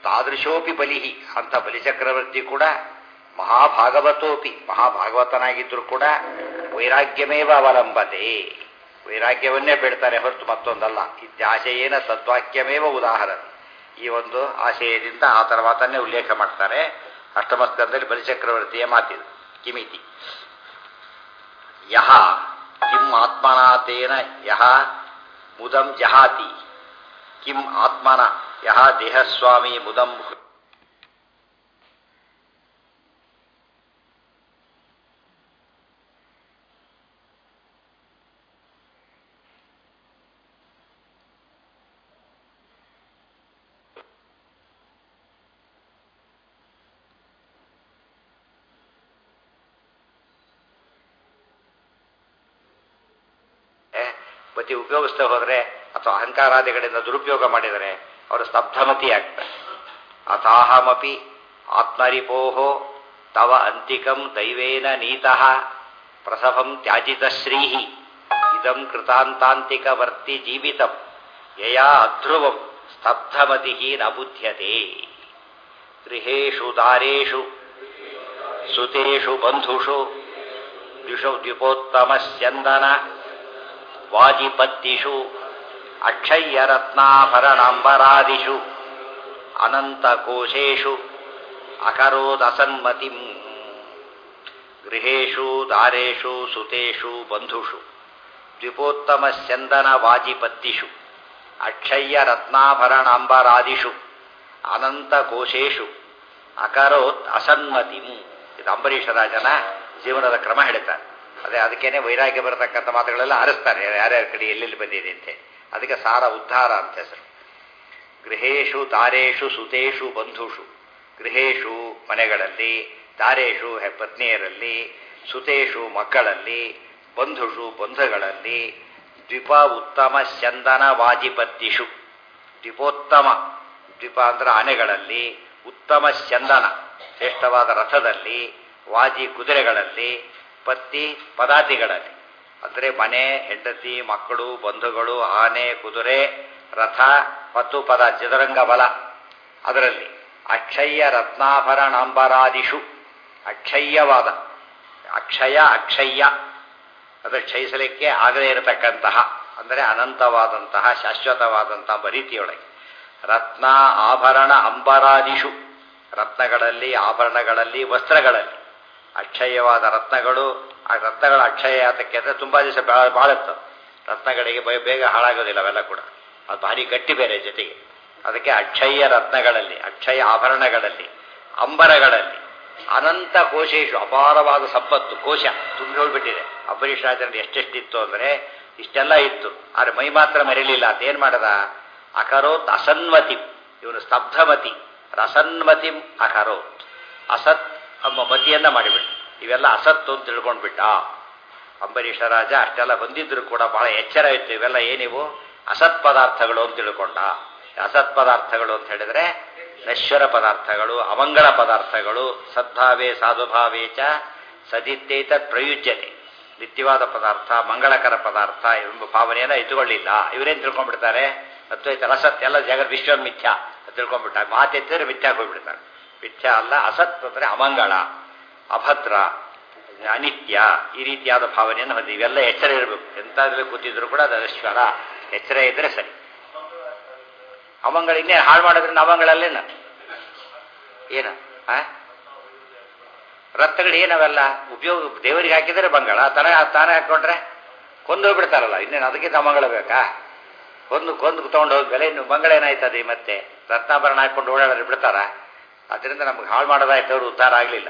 ತಾದೃಶೋಪಿ ಬಲಿಹಿ ಅಂತ ಬಲಿಚಕ್ರವರ್ತಿ ಕೂಡ ಮಹಾಭಾಗವತೋಪಿ ಮಹಾಭಾಗವತನಾಗಿದ್ದರೂ ಕೂಡ ವೈರಾಗ್ಯಮೇವ ಅವಲಂಬತೆ ವೈರಾಗ್ಯವನ್ನೇ ಬಿಡ್ತಾರೆ ಹೊರತು ಮತ್ತೊಂದಲ್ಲ ಇತ್ಯಾಶಯೇನ ಸದ್ವಾಕ್ಯಮೇವ ಉದಾಹರಣೆ ಈ ಒಂದು ಆಶಯದಿಂದ ಆ ಥರ ಮಾತನ್ನೇ ಉಲ್ಲೇಖ ಮಾಡ್ತಾರೆ ಅಷ್ಟಮಸ್ಕಂದಲ್ಲಿ ಬಲಿಚಕ್ರವರ್ತಿಯ ಮಾತಿದು ಕಿಮಿತಿ ಯಹ ಕಿಂ ಆತ್ಮನಾತೇನ ಯಹ ಮುದಂ ಜಹಾತಿ ಕಿಂ ಆತ್ಮನ ಯಹ ದೇಹಸ್ವಾಮಿ ಮುದಂ ಪತಿ ಉಪಯೋಗಿಸ್ತಾ ಹೋದರೆ ಅಥವಾ ಅಹಂಕಾರಾದಿಗಳಿಂದ ದುರುಪಯೋಗ ಮಾಡಿದರೆ ಅವರು ಸ್ತಬ್ಧಮತಿ ಆಗ್ತಾರೆ ಅಥಾಹಮಪಿ ಆತ್ಮರಿಪೋಹೋ ತವ ಅಂತಿಕಂ ದೈವೇನ ನೀತಃ ಪ್ರಸಭಂ ತ್ಯಾಜಿತಶ್ರೀ ಇದಂ ಕೃತಾಂತಾಂತಿಕವರ್ತಿ ಜೀವಿತಂ ಯಯಾ ಅಧ್ರುವಂ ಸ್ತಬ್ಧಮತಿ ನ ಬುಧ್ಯತೆ ಗೃಹೇಶು ದಾರೇಷು ಸುತೇಷು ಬಂಧುಷು ದ್ವಿಷು ದ್ವಿಪೋತ್ತಮಸ್ಯಂದನ ವಾಜಿಪತ್ತಿಷು ಅಕ್ಷಯ್ಯರತ್ನಾಭರಣಾಂಬರಾದಿಷು ಅನಂತಕೋಶೇಷು ಅಕರೋದಸನ್ಮತಿಂ ಗೃಹೇಷು ದಾರೇಷು ಸುತೇಷು ಬಂಧುಷು ದ್ವಿಪೋತ್ತಮಸ್ಯಂದನ ವಾಜಿಪತ್ತಿಷು ಅಕ್ಷಯ್ಯರತ್ನಾಭರಣಾಂಬರಾದಿಷು ಅನಂತಕೋಶೇಷು ಅಕರೋತ್ ಅಸನ್ಮತಿಂ ಇದು ಅಂಬರೀಷ ರಾಜನ ಜೀವನದ ಕ್ರಮ ಹೇಳ್ತಾರೆ ಅದೇ ಅದಕ್ಕೇನೆ ವೈರಾಗ್ಯ ಬರತಕ್ಕಂಥ ಮಾತುಗಳೆಲ್ಲ ಆರಿಸ್ತಾರೆ ಯಾರ್ಯಾರ ಕಡೆ ಎಲ್ಲೆಲ್ಲಿ ಬಂದಿದೆ ಅಂತೆ ಅದಕ್ಕೆ ಸಾರ ಉದ್ಧಾರ ಅಂತ ಹೆಸರು ಗೃಹೇಶು ದಾರೇಶು ಸುತೇಷು ಬಂಧುಷು ಗೃಹೇಶು ಮನೆಗಳಲ್ಲಿ ದಾರೇಶು ಪತ್ನಿಯರಲ್ಲಿ ಸುತೇಷು ಮಕ್ಕಳಲ್ಲಿ ಬಂಧುಷು ಬಂಧುಗಳಲ್ಲಿ ದ್ವಿಪ ಉತ್ತಮ ಚಂದನ ವಾಜಿಪತ್ತಿಷು ದ್ವಿಪೋತ್ತಮ ದ್ವಿಪ ಅಂದ್ರೆ ಆನೆಗಳಲ್ಲಿ ಉತ್ತಮ ಚಂದನ ಶ್ರೇಷ್ಠವಾದ ರಥದಲ್ಲಿ ವಾಜಿ ಕುದುರೆಗಳಲ್ಲಿ ಪತ್ತಿ ಪದಾತಿಗಳಲ್ಲಿ ಅಂದರೆ ಮನೆ ಹೆಂಡತಿ ಮಕ್ಕಳು ಬಂಧುಗಳು ಆನೆ ಕುದುರೆ ರಥ ಮತ್ತು ಪದ ಚದುರಂಗ ಬಲ ಅದರಲ್ಲಿ ಅಕ್ಷಯ್ಯ ರತ್ನಾಭರಣಾಂಬರಾದಿಷು ಅಕ್ಷಯ್ಯವಾದ ಅಕ್ಷಯ ಅಕ್ಷಯ್ಯ ಅದು ಕ್ಷಯಿಸಲಿಕ್ಕೆ ಆಗದೇ ಇರತಕ್ಕಂತಹ ಅಂದರೆ ಅನಂತವಾದಂತಹ ಶಾಶ್ವತವಾದಂತಹ ರೀತಿಯೊಳಗೆ ರತ್ನ ಆಭರಣ ಅಂಬರಾದಿಷು ರತ್ನಗಳಲ್ಲಿ ಆಭರಣಗಳಲ್ಲಿ ವಸ್ತ್ರಗಳಲ್ಲಿ ಅಕ್ಷಯವಾದ ರತ್ನಗಳು ಆ ರತ್ನಗಳ ಅಕ್ಷಯ ಯಾತಕ್ಕೆ ಅಂದರೆ ತುಂಬ ದಿವಸ ಬಾಳುತ್ತೆ ರತ್ನಗಳಿಗೆ ಬೇಗ ಹಾಳಾಗೋದಿಲ್ಲ ಅವೆಲ್ಲ ಕೂಡ ಅದು ಭಾರಿ ಗಟ್ಟಿ ಬೇರೆ ಜೊತೆಗೆ ಅದಕ್ಕೆ ಅಕ್ಷಯ ರತ್ನಗಳಲ್ಲಿ ಅಕ್ಷಯ ಆಭರಣಗಳಲ್ಲಿ ಅಂಬರಗಳಲ್ಲಿ ಅನಂತ ಕೋಶೇಶು ಅಪಾರವಾದ ಸಂಪತ್ತು ಕೋಶ ತುಂಬಿ ಹೋಗ್ಬಿಟ್ಟಿದೆ ಅಂಬರೀಷ್ ರಾಜನಲ್ಲಿ ಎಷ್ಟೆಷ್ಟಿತ್ತು ಅಂದರೆ ಇಷ್ಟೆಲ್ಲ ಇತ್ತು ಆದರೆ ಮೈ ಮಾತ್ರ ಮರಿಲಿಲ್ಲ ಅದೇನು ಮಾಡದ ಅಕರೋತ್ ಅಸನ್ಮತಿ ಇವನು ಸ್ತಬ್ಧಮತಿ ರಸನ್ಮತಿಂ ಅಕರೋತ್ ಅಸತ್ ಅಮ್ಮ ಮತಿಯನ್ನ ಮಾಡಿಬಿಟ್ಟು ಇವೆಲ್ಲ ಅಸತ್ತು ಅಂತ ತಿಳ್ಕೊಂಡ್ಬಿಟ್ಟ ಅಂಬರೀಷ ರಾಜ ಅಷ್ಟೆಲ್ಲ ಬಂದಿದ್ರು ಕೂಡ ಬಹಳ ಎಚ್ಚರ ಇತ್ತು ಇವೆಲ್ಲ ಏನಿವು ಅಸತ್ ಪದಾರ್ಥಗಳು ಅಂತ ತಿಳ್ಕೊಂಡ ಅಸತ್ ಪದಾರ್ಥಗಳು ಅಂತ ಹೇಳಿದ್ರೆ ನಶ್ವರ ಪದಾರ್ಥಗಳು ಅಮಂಗಳ ಪದಾರ್ಥಗಳು ಸದ್ಭಾವೇ ಸಾಧುಭಾವೇ ಚ ಸದಿತ್ತೇತ ಪ್ರಯುಜ್ಯತೆ ನಿತ್ಯವಾದ ಪದಾರ್ಥ ಮಂಗಳಕರ ಪದಾರ್ಥ ಎಂಬ ಭಾವನೆಯನ್ನ ಇಟ್ಟುಕೊಳ್ಳಿಲ್ಲ ಇವರೇನ್ ತಿಳ್ಕೊಂಡ್ಬಿಡ್ತಾರೆ ಅದ್ವೈತ ಅಸತ್ ಎಲ್ಲ ಜಗತ್ ವಿಶ್ವ ಮಿಥ್ಯಾ ತಿಳ್ಕೊಂಡ್ಬಿಟ್ಟ ಮಾತೆತ್ತಿದ್ರೆ ಮಿಥ್ಯಾಕ್ ಹೋಗ್ಬಿಡ್ತಾರೆ ಮಿಥ್ಯಾ ಅಲ್ಲ ಅಸತ್ ಅಂದ್ರೆ ಅಮಂಗಳ ಅಭದ್ರ ಅನಿತ್ಯ ಈ ರೀತಿಯಾದ ಭಾವನೆಯನ್ನು ಹೊಂದಿ ಇವೆಲ್ಲ ಎಚ್ಚರ ಇರಬೇಕು ಎಂತಾದ್ರೂ ಕೂತಿದ್ರು ಕೂಡ ಅದು ಅನಶ್ವರ ಎಚ್ಚರ ಇದ್ರೆ ಸರಿ ಅಮಂಗಳ ಇನ್ನೇ ಹಾಳು ಮಾಡೋದ್ರಿಂದ ಅಮಂಗಳಲ್ಲೇನ ಏನ ರತ್ನಗಳು ಏನವೆಲ್ಲ ಉಪಯೋಗ ದೇವರಿಗೆ ಹಾಕಿದರೆ ಬಂಗಾಳ ತನ ತಾನೇ ಹಾಕೊಂಡ್ರೆ ಕೊಂದು ಹೋಗ್ಬಿಡ್ತಾರಲ್ಲ ಇನ್ನೇನು ಅದಕ್ಕಿಂತ ಅಮಂಗಳ ಬೇಕಾ ಕೊಂದು ಕೊಂದು ತಗೊಂಡು ಹೋಗಿ ಬೆಲೆ ಇನ್ನು ಮಂಗಳ ಏನಾಯ್ತದೆ ಮತ್ತೆ ರತ್ನಾಭರಣ ಹಾಕೊಂಡು ಓಡಾಡೋರು ಬಿಡ್ತಾರ ಅದರಿಂದ ನಮ್ಗೆ ಹಾಳು ಮಾಡೋದಾಯ್ತು ಅವರು ಉದ್ಧಾರ ಆಗಲಿಲ್ಲ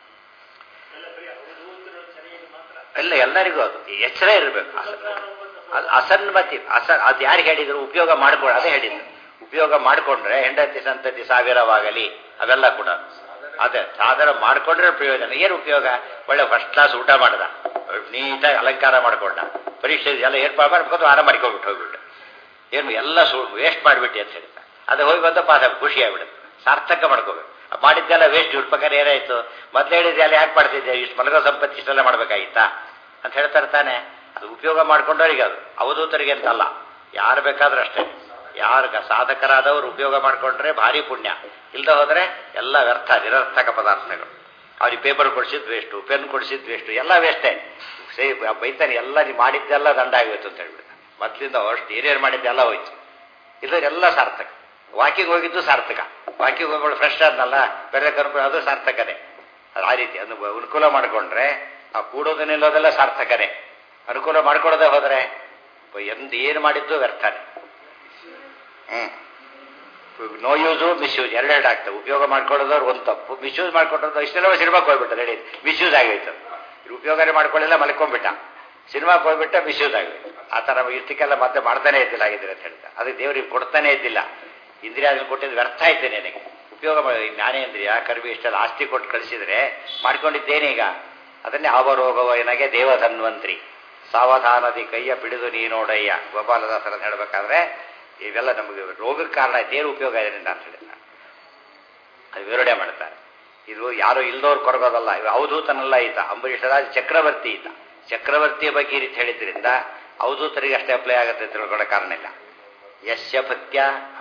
ಇಲ್ಲ ಎಲ್ಲರಿಗೂ ಅದು ಎಚ್ಚರ ಇರಬೇಕು ಅದು ಅಸನ್ಮತಿ ಅಸ ಅದು ಯಾರು ಹೇಳಿದ್ರು ಉಪಯೋಗ ಮಾಡ್ಕೊಳ ಅದೇ ಹೇಳಿದ್ರು ಉಪಯೋಗ ಮಾಡಿಕೊಂಡ್ರೆ ಹೆಂಡತಿ ಸಂತತಿ ಸಾವಿರವಾಗಲಿ ಅವೆಲ್ಲ ಕೂಡ ಅದೇ ಸಾಧನ ಮಾಡಿಕೊಂಡ್ರೆ ಪ್ರಯೋಜನ ಏನು ಉಪಯೋಗ ಒಳ್ಳೆ ಫಸ್ಟ್ ಕ್ಲಾಸ್ ಊಟ ಮಾಡ್ದ ನೀಟಾಗಿ ಅಲಂಕಾರ ಮಾಡ್ಕೊಂಡ ಪರೀಕ್ಷೆ ಎಲ್ಲ ಏರ್ಪಾಡು ಮಾಡ್ಕೊಂಡು ಆರಾಮ ಮಾಡ್ಕೊಂಡ್ಬಿಟ್ಟು ಹೋಗ್ಬಿಟ್ಟು ಏನು ಎಲ್ಲ ಸು ವೇಸ್ಟ್ ಮಾಡಿಬಿಟ್ಟು ಅಂತ ಹೇಳ್ತಾ ಅದು ಹೋಗಿ ಬಂದ ಪಾಸ ಖುಷಿ ಆಗ್ಬಿಡುತ್ತೆ ಸಾರ್ಥಕ ಮಾಡ್ಕೋಬೇಕು ಮಾಡಿದ್ದೆಲ್ಲ ವೇಸ್ಟ್ ಇವ್ರ ಪ್ರಕಾರ ಏನಾಯ್ತು ಮೊದಲು ಹೇಳಿದ್ದೆಲ್ಲ ಯಾಕೆ ಮಾಡ್ತಿದ್ದೆ ಇಷ್ಟು ಮಲಗೋ ಸಂಪತ್ತಿ ಇಷ್ಟೆಲ್ಲ ಮಾಡ್ಬೇಕಾಗಿತ್ತಾ ಅಂತ ಹೇಳ್ತಾರೆ ತಾನೆ ಅದು ಉಪಯೋಗ ಮಾಡ್ಕೊಂಡವ್ರಿಗೆ ಅದು ಅವಧೂತರಿಗೆ ಅಂತಲ್ಲ ಯಾರು ಬೇಕಾದ್ರೂ ಅಷ್ಟೇ ಯಾರು ಸಾಧಕರಾದವರು ಉಪಯೋಗ ಮಾಡಿಕೊಂಡ್ರೆ ಭಾರಿ ಪುಣ್ಯ ಇಲ್ದ ಹೋದ್ರೆ ಎಲ್ಲ ವ್ಯರ್ಥ ನಿರರ್ಥಕ ಪದಾರ್ಥಗಳು ಅವ್ರಿಗೆ ಪೇಪರ್ ಕೊಡಿಸಿದ್ ವೇಸ್ಟು ಪೆನ್ ಕೊಡಿಸಿದ್ ವೇಸ್ಟು ಎಲ್ಲ ವೇಸ್ಟೇ ಸೇ ಬೈತಾನೆ ಎಲ್ಲ ನೀವು ಮಾಡಿದ್ದೆಲ್ಲ ದಂಡ ಆಗೋಯ್ತು ಅಂತ ಹೇಳ್ಬಿಡ್ತ ಮೊದಲಿಂದ ಅಷ್ಟು ಏನೇನು ಮಾಡಿದ್ದೆಲ್ಲ ಹೋಯ್ತು ಇದರೆಲ್ಲ ಸಾರ್ಥಕ ವಾಕಿಂಗ್ ಹೋಗಿದ್ದು ಸಾರ್ಥಕ ವಾಕಿಂಗ್ ಹೋಗೋಳು ಫ್ರೆಶ್ ಆದ್ನಲ್ಲ ಬೇರೆ ಕರ್ಕೊಂಡು ಅದು ಸಾರ್ಥಕನೇ ಅದು ಆ ರೀತಿ ಅದು ಅನುಕೂಲ ಮಾಡಿಕೊಂಡ್ರೆ ಆ ಕೂಡೋದು ನಿಲ್ಲೋದೆಲ್ಲ ಸಾರ್ಥಕನೇ ಅನುಕೂಲ ಮಾಡ್ಕೊಡದೆ ಹೋದರೆ ಎಂದ ಏನು ಮಾಡಿದ್ದು ವ್ಯರ್ಥನೇ ಹ್ಮ್ ನೋ ಯೂಸು ಮಿಸ್ಯೂಸ್ ಎರಡೆರಡು ಆಗ್ತವೆ ಉಪಯೋಗ ಮಾಡ್ಕೊಳ್ಳೋದವ್ರು ಒಂದು ತಪ್ಪು ಮಿಸ್ಯೂಸ್ ಮಾಡ್ಕೊಂಡ್ರೆ ಇಷ್ಟೆಲ್ಲ ಸಿನಿಮಾಕ್ಕೆ ಹೋಗ್ಬಿಟ್ಟು ಹೇಳಿ ಮಿಸ್ಯೂಸ್ ಆಗೋಯ್ತು ಇದು ಉಪಯೋಗನೇ ಮಾಡ್ಕೊಳ್ಳಿಲ್ಲ ಮಲ್ಕೊಂಡ್ಬಿಟ್ಟ ಸಿನಿಮಾಕ್ಕೆ ಹೋಗ್ಬಿಟ್ಟ ಮಿಸ್ಯೂಸ್ ಆಗೋಯ್ತು ಆ ಥರ ಇಷ್ಟಕ್ಕೆಲ್ಲ ಮತ್ತೆ ಮಾಡ್ತಾನೆ ಇದ್ದಿಲ್ಲ ಆಗಿದ್ರೆ ಅಂತ ಹೇಳ್ತಾ ಅದಕ್ಕೆ ದೇವರಿಗೆ ಕೊಡ್ತಾನೆ ಇದ್ದಿಲ್ಲ ಇಂದ್ರಿಯಾದಲ್ಲಿ ಕೊಟ್ಟಿದ್ದು ವ್ಯರ್ಥ ಆಯ್ತು ನನಗೆ ಉಪಯೋಗ ಮಾಡಿ ಜ್ಞಾನೇಂದ್ರಿಯ ಕರ್ವಿ ಇಷ್ಟೆಲ್ಲ ಆಸ್ತಿ ಕೊಟ್ಟು ಕಳಿಸಿದ್ರೆ ಮಾಡ್ಕೊಂಡಿದ್ದೇನೆ ಈಗ ಅದನ್ನೇ ಅವರೋಗವ ನನಗೆ ದೇವಧನ್ವಂತ್ರಿ ಸಾವಧಾನದಿ ಕೈಯ ಬಿಡಿದು ನೀನೋಡಯ್ಯ ಗೋಪಾಲದಾಸರ ಹೇಳಬೇಕಾದ್ರೆ ಇವೆಲ್ಲ ನಮಗೆ ರೋಗಕ್ಕೆ ಕಾರಣ ದೇವ್ರ ಉಪಯೋಗ ಇದರಿಂದ ಅಂತ ಹೇಳಿದ ಅದು ವಿವರಣೆ ಮಾಡ್ತಾರೆ ಇದು ಯಾರು ಇಲ್ದವ್ರು ಕೊರಗೋದಲ್ಲ ಇವ ಅವಧೂತನಲ್ಲ ಈತ ಅಂಬರೀಷರಾಜ್ ಚಕ್ರವರ್ತಿ ಈತ ಚಕ್ರವರ್ತಿಯ ಬಗ್ಗೆ ಈ ರೀತಿ ಹೇಳಿದ್ರಿಂದ ಅವಧೂತರಿಗೆ ಅಷ್ಟೇ ಅಪ್ಲೈ ಆಗುತ್ತೆ ತಿಳ್ಕೊಳ್ಳೋ ಕಾರಣ ಇಲ್ಲ ಯಶ್ಯ ಭಕ್ತ್ಯ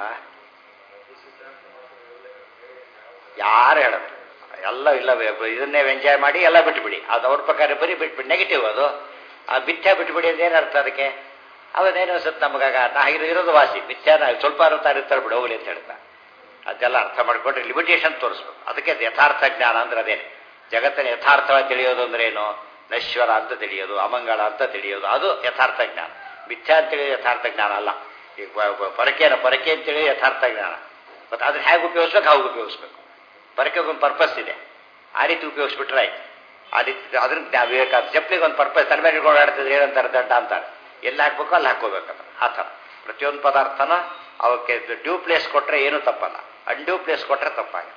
ಯಾರು ಹೇಳೋದು ಎಲ್ಲ ಇಲ್ಲ ಇದನ್ನೇ ಎಂಜಾಯ್ ಮಾಡಿ ಎಲ್ಲ ಬಿಟ್ಬಿಡಿ ಅದು ಅವ್ರ ಪ್ರಕಾರ ಬರೀ ಬಿಟ್ಬಿಡಿ ನೆಗೆಟಿವ್ ಅದು ಆ ಮಿಥ್ಯಾ ಬಿಟ್ಬಿಡಿ ಅಂತ ಅರ್ಥ ಅದಕ್ಕೆ ಅವನೇನು ಅನ್ಸುತ್ತೆ ನಮಗಾಗ ನಾ ಇರೋ ಇರೋದು ವಾಸಿ ಮಿಥ್ಯಾನ ಸ್ವಲ್ಪ ಅರ್ಥ ಇರ್ತಾರೆ ಬಿಡು ಹೋಗ್ಲಿ ಅಂತ ಹೇಳ್ತಾ ಅದೆಲ್ಲ ಅರ್ಥ ಮಾಡ್ಕೊಂಡ್ರೆ ಲಿಮಿಟೇಷನ್ ತೋರಿಸ್ಬೇಕು ಅದಕ್ಕೆ ಅದು ಯಥಾರ್ಥ ಜ್ಞಾನ ಅಂದ್ರೆ ಅದೇನೆ ಜಗತ್ತಿನ ಯಥಾರ್ಥವಾಗಿ ತಿಳಿಯೋದು ಅಂದ್ರೆ ಏನು ನಶ್ವರ ಅಂತ ತಿಳಿಯೋದು ಅಮಂಗಳ ಅಂತ ತಿಳಿಯೋದು ಅದು ಯಥಾರ್ಥ ಜ್ಞಾನ ಮಿಥ್ಯಾ ಅಂತ ತಿಳಿಯೋದು ಯಥಾರ್ಥ ಜ್ಞಾನ ಅಲ್ಲ ಈಗ ಪರಕೆನ ಪರಕೆ ಅಂತೇಳಿ ಯಥಾರ್ಥ ಜ್ಞಾನ ಮತ್ತು ಅದನ್ನ ಹೇಗೆ ಉಪಯೋಗಿಸ್ಬೇಕು ಹಾಗೆ ಉಪಯೋಗಿಸ್ಬೇಕು ಪರಕೆಗೆ ಒಂದು ಪರ್ಪಸ್ ಇದೆ ಆ ರೀತಿ ಉಪಯೋಗಿಸ್ಬಿಟ್ರೆ ಆಯ್ತು ಆ ರೀತಿ ಅದನ್ನ ವಿವೇಕ ಚಪ್ಪಲಿಗೆ ಒಂದು ಪರ್ಪಸ್ ತಲೆ ಮೇಲೆ ಇಟ್ಕೊಂಡು ಆಡ್ತಿದ್ರೆ ಏನಂತಾರೆ ದಂಡ ಅಂತಾರೆ ಎಲ್ಲಿ ಹಾಕ್ಬೇಕು ಅಲ್ಲಿ ಹಾಕೋಬೇಕಂತ ಆ ಥರ ಪ್ರತಿಯೊಂದು ಪದಾರ್ಥನ ಅವಕ್ಕೆ ಡ್ಯೂ ಪ್ಲೇಸ್ ಕೊಟ್ಟರೆ ಏನೂ ತಪ್ಪಲ್ಲ ಅನ್ಡ್ಯೂ ಪ್ಲೇಸ್ ಕೊಟ್ಟರೆ ತಪ್ಪಾಗುತ್ತೆ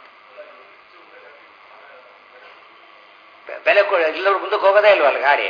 ಬೆಲೆ ಕೊ ಎಲ್ಲರೂ ಮುಂದಕ್ಕೆ ಹೋಗೋದೇ ಇಲ್ವಲ್ಲ ಗಾಡಿ